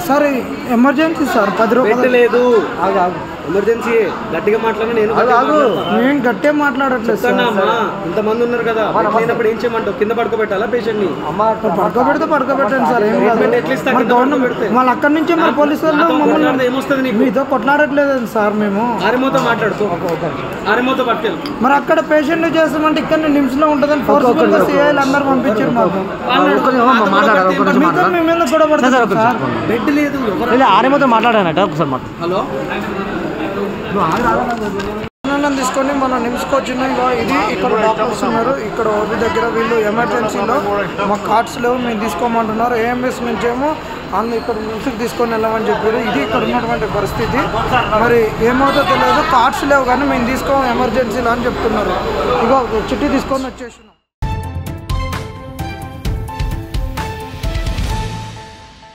Sir emergency sir పది రూపాయలు పెట్టలేదు ఆగు ఆగు ఎమర్జెన్సీ గట్టిగా మాట్లాడినా నేను ఆగు గట్టిగా ఆగు మాట్లాడతా. నేను గట్టే మాట్లాడట్లేదు సార్ చెప్తానా అమ్మా ఇంతమంది ఉన్నారు కదా లేనప్పుడు ఏం చేయమంటావు కింద పడుకోబెట్టాలా పేషెంట్ ని మరి పడుకోబెడితే పడుకోబెట్టండి సార్ ఏం కాదు ట్రీట్మెంట్ ఎట్లా ఇస్తా మరి కింద గవర్నమెంట్ పడుకోబెడితే? మళ్ళీ అక్కడి నుంచి మరి పోలీసు వాళ్ళు నాతో మమ్మల్ని కొట్లాడితే ఏమొస్తుంది నీకు మీతో కొట్లాడట్లేదు సార్ మేము ఆరిమోతో మాట్లాడుతూ ఆరిమోతో పట్టుకెళ్ళు మరి అక్కడ పేషెంట్ చేస్తామంటే ఇక్కడ నిమ్స్ లో ఉంటుందని ఫోర్స్ఫుల్ గా సిఐలు అందరు పంపించారు మాకు మీతో మేము ఎందుకు గొడవ పడతాం సార్ బెడ్ లేదు ఎవరు ఆరేమతో మాట్లాడానట ఒకసారి మాట హలో వాళ్ళని తీసుకొని మన నిమ్స్కి వచ్చిన ఇగో ఇది ఇక్కడ డాక్టర్స్ ఉన్నారు ఇక్కడ ఓపీ దగ్గర వీళ్ళు ఎమర్జెన్సీలో మా కార్డ్స్ లేవు మేము తీసుకోమంటున్నారు ఏఎంఎస్ నుంచి ఏమో అన్ని ఇక్కడ నిమ్స్కి తీసుకొని వెళ్ళమని చెప్పారు ఇది ఇక్కడ ఉన్నటువంటి పరిస్థితి మరి ఏమవుతుందో తెలియదు కార్డ్స్ లేవు కానీ మేము తీసుకోము ఎమర్జెన్సీలో అని చెప్తున్నారు ఇగో చిట్టి తీసుకొని వచ్చేసినాం